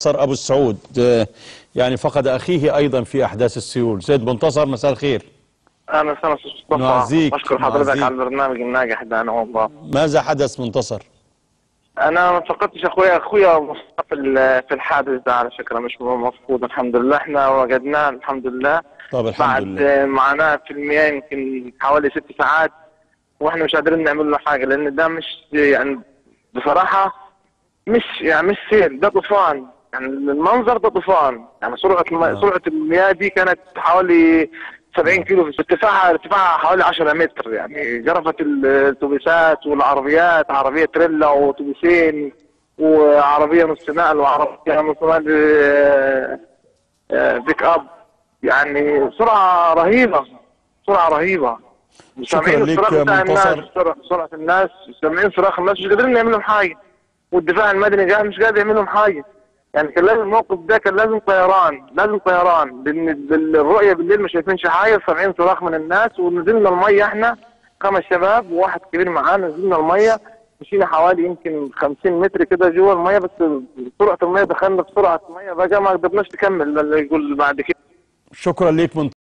منتصر ابو السعود آه، يعني فقد اخيه ايضا في احداث السيول سيد منتصر مساء الخير اهلا وسهلا استاذ مصطفى نعزيك، بشكر حضرتك نعزيك. على البرنامج الناجح ده انا والله ماذا حدث منتصر انا ما فقدتش اخويا اخويا مصطفى في ال- في الحادث ده على فكره مش مفقود الحمد لله احنا وجدناه الحمد لله طب الحمد بعد لله معاناه في المياه يمكن حوالي ست ساعات واحنا مش قادرين نعمل له حاجه لان ده مش يعني بصراحه مش يعني مش سيل ده طوفان يعني المنظر ده طوفان يعني سرعه الم... آه. سرعه المياه دي كانت حوالي 70 كيلو في ارتفاعها ارتفاعها حوالي 10 متر يعني جرفت الاتوبيسات والعربيات عربيه تريلا واتوبيسين وعربيه نص نقل وعربيه نص نقل آه، آه، بيك اب يعني سرعه رهيبه سرعه رهيبه شكراً سامعين ليك الصراخ يا بتاع الناس منتصر. سرعه سرعه الناس سامعين صراخ الناس مش قادرين نعمل لهم حاجه والدفاع المدني جاي مش قادر يعمل لهم حاجه يعني كان لازم الموقف ده كان لازم طيران لازم طيران لان بالرؤيه بالليل ما شايفينش حاجه سامعين صراخ من الناس ونزلنا الميه احنا خمس شباب وواحد كبير معانا نزلنا الميه مشينا حوالي يمكن 50 متر كده جوه الميه بس سرعه الميه دخلنا بسرعه الميه بقى ما قدرناش نكمل اللي يقول بعد كده شكرا ليك منتصر